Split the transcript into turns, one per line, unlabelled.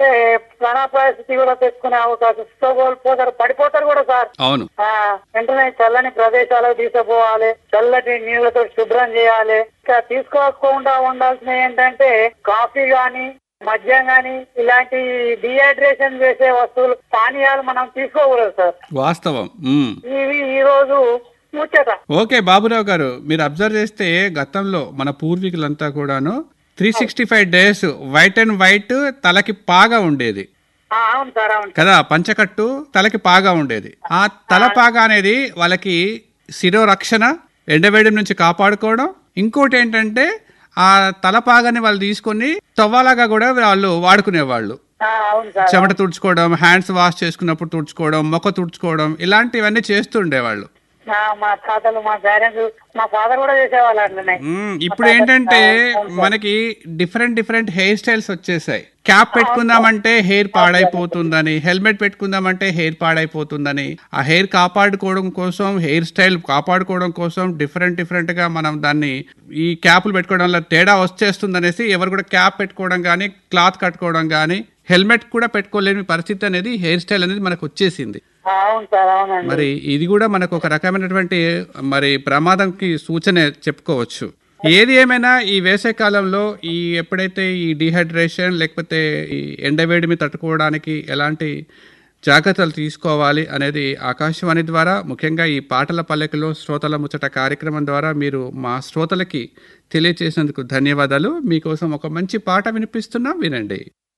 ఏ, ప్రాణాపాయ స్థితి కూడా తెచ్చుకునే అవకాశం కోల్పోతారు పడిపోతారు కూడా సార్
అవును
ఆ, వెంటనే చల్లని ప్రదేశాలకు తీసుకుపోవాలి చల్లటి నీళ్లతో శుభ్రం చేయాలి ఇంకా తీసుకోకుండా ఉండాల్సిన ఏంటంటే కాఫీ గాని మద్యం గాని ఇలాంటి డిహైడ్రేషన్ చేసే వస్తువులు పానీయాలు మనం తీసుకోకూడదు సార్
వాస్తవం ఉమ్.
ఇవి ఈ రోజు ముచ్చట
ఓకే బాబురావు గారు మీరు అబ్జర్వ్ చేస్తే గతంలో మన పూర్వీకులంతా కూడాను three sixty five days white and white తలకి పాగా ఉండేది
ఆ, అవును సార్ అవును
కదా పంచకట్టు తలకి పాగా ఉండేది ఆ తల పాగా అనేది వాళ్ళకి శిరోరక్షణ ఎండవేయడం నుంచి కాపాడుకోవడం ఇంకోటి ఏంటంటే ఆ తల పాగాని వాళ్ళు తీసుకొని తవ్వాలాగా కూడా వాళ్ళు వాడుకునేవాళ్ళు
ఆ, అవును సార్
చెమట తుడుచుకోవడం హ్యాండ్స్ వాష్ చేసుకున్నప్పుడు తుడుచుకోవడం మొక్క తుడుచుకోవడం ఇలాంటివన్నీ చేస్తుండేవాళ్ళు
ఆ, మా తాతలు మా పేరెంట్స్ మా ఫాదర్ కూడా చేసేవాళ్ళు అట్లనే
మ్మ్. ఇప్పుడు ఏంటంటే మనకి డిఫరెంట్ డిఫరెంట్ హెయిర్ స్టైల్స్ వచ్చేసాయి క్యాప్ పెట్టుకుందామంటే హెయిర్ పాడైపోతుందని హెల్మెట్ పెట్టుకుందామంటే హెయిర్ పాడైపోతుందని ఆ హెయిర్ కాపాడుకోవడం కోసం హెయిర్ స్టైల్ కాపాడుకోవడం కోసం డిఫరెంట్ డిఫరెంట్ గా మనం దాన్ని ఈ క్యాపులు పెట్టుకోవడం వల్ల తేడా వచ్చేస్తుందనేసి ఎవరు కూడా క్యాప్ పెట్టుకోవడం కానీ క్లాత్ కట్టుకోవడం కానీ హెల్మెట్ కూడా పెట్టుకోలేని పరిస్థితి అనేది హెయిర్ స్టైల్ అనేది మనకు వచ్చేసింది
ఆ, అవును సార్ అవునండి
మరి ఇది కూడా మనకు ఒక రకమైనటువంటి మరి ప్రమాదంకి సూచన చెప్పుకోవచ్చు ఏది ఏమైనా ఈ వేసవి కాలంలో ఈ ఎప్పుడైతే ఈ డిహైడ్రేషన్ లేకపోతే ఈ ఎండవేడిమి తట్టుకోవడానికి ఎలాంటి జాగ్రత్తలు తీసుకోవాలి అనేది ఆకాశవాణి ద్వారా ముఖ్యంగా ఈ పాటల పల్లెకలో శ్రోతల ముచ్చట కార్యక్రమం ద్వారా మీరు మా శ్రోతలకి తెలియచేసినందుకు ధన్యవాదాలు మీకోసం ఒక మంచి పాట వినిపిస్తున్నా వినండి